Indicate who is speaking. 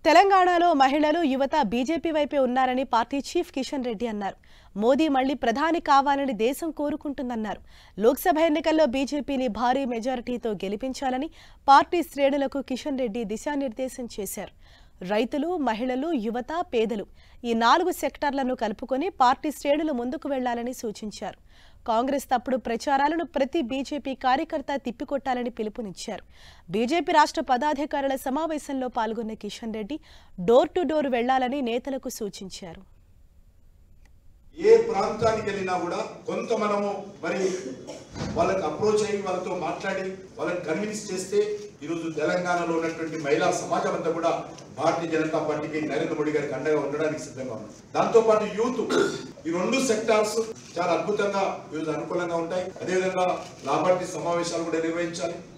Speaker 1: తెలంగాణలో మహిళలు యువత బీజేపీ వైపే ఉన్నారని పార్టీ చీఫ్ కిషన్ రెడ్డి అన్నారు మోదీ మళ్లీ ప్రధాని కావాలని దేశం కోరుకుంటుందన్నారు లోక్సభ ఎన్నికల్లో బీజేపీని భారీ మెజారిటీతో గెలిపించాలని పార్టీ శ్రేణులకు కిషన్ రెడ్డి దిశానిర్దేశం చేశారు రైతులు మహిళలు యువత పేదలు ఈ నాలుగు సెక్టార్లను కలుపుకొని పార్టీ శ్రేణులు ముందుకు వెళ్లాలని సూచించారు కాంగ్రెస్ తప్పుడు ప్రచారాలను ప్రతి బీజేపీ కార్యకర్త తిప్పికొట్టాలని పిలుపునిచ్చారు బీజేపీ రాష్ట్ర పదాధికారుల సమావేశంలో పాల్గొన్న Kishan Reddy door to door వెళ్లాలని నేతలకు సూచించారు
Speaker 2: ఏ ప్రాంతానికి వెళ్ళినా కూడా కొంత మనము మరి వాళ్ళకి అప్రోచ్ అయ్యి వాళ్ళతో మాట్లాడి వాళ్ళని కన్విన్స్ చేస్తే ఈరోజు తెలంగాణలో ఉన్నటువంటి మహిళా సమాజం అంతా కూడా భారతీయ జనతా పార్టీకి నరేంద్ర మోడీ గారికి అండగా ఉండడానికి సిద్ధంగా ఉంది దాంతో పాటు యూత్ ఈ రెండు సెక్టార్స్ చాలా అద్భుతంగా ఈరోజు అనుకూలంగా ఉంటాయి అదేవిధంగా లాభార్థి సమావేశాలు కూడా నిర్వహించాలి